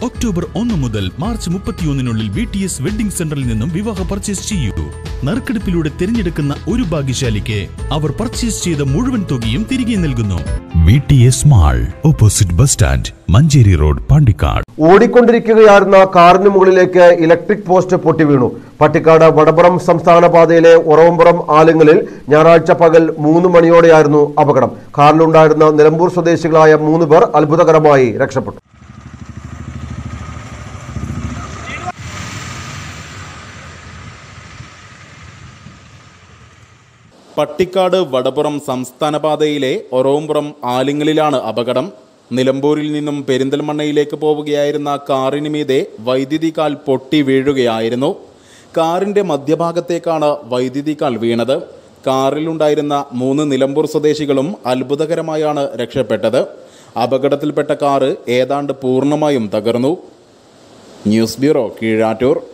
October ഒന്ന് മുതൽ March മുപ്പത്തിയൊന്നിനുള്ളിൽ വി ടി എസ് വെഡിംഗ് സെന്ററിൽ നിന്നും വിവാഹ പർച്ചേസ് ചെയ്യൂ നറുക്കെടുപ്പിലൂടെ തിരഞ്ഞെടുക്കുന്ന ഒരു ഭാഗ്യശാലിക്ക് അവർ പർച്ചേസ് ചെയ്ത മുഴുവൻ തുകയും തിരികെ നൽകുന്നു V T S mall opposite bus stand Manjeri road Pandikkad ഓടിക്കൊണ്ടിരിക്കുകയായിരുന്ന കാറിന് മുകളിലേക്ക് ഇലക്ട്രിക് പോസ്റ്റ് പൊട്ടി വീണു പട്ടിക്കാട് വടപുറം സംസ്ഥാന പാതയിലെ ഉറവമ്പുറം ആലുങ്ങലിൽ ഞായറാഴ്ച പകൽ മൂന്ന് മണിയോടെയായിരുന്നു അപകടം കാറിലുണ്ടായിരുന്ന നിലമ്പൂർ സ്വദേശികളായ മൂന്ന് പേർ അത്ഭുതകരമായി രക്ഷപ്പെട്ടു പട്ടിക്കാട് വടപുറം സംസ്ഥാന പാതയിലെ ഒറവുംപുറം ആലിങ്ങലിലാണ് അപകടം നിലമ്പൂരിൽ നിന്നും പെരിന്തൽമണ്ണയിലേക്ക് പോവുകയായിരുന്ന കാറിന് മീതെ വൈദ്യുതി കാൽ പൊട്ടി വീഴുകയായിരുന്നു കാറിന്റെ മധ്യഭാഗത്തേക്കാണ് വൈദ്യുതി കാൽ വീണത് കാറിലുണ്ടായിരുന്ന മൂന്ന് നിലമ്പൂർ സ്വദേശികളും അത്ഭുതകരമായാണ് രക്ഷപ്പെട്ടത് അപകടത്തിൽപ്പെട്ട കാറ് ഏതാണ്ട് പൂർണ്ണമായും തകർന്നു ന്യൂസ് ബ്യൂറോ കീഴാറ്റൂർ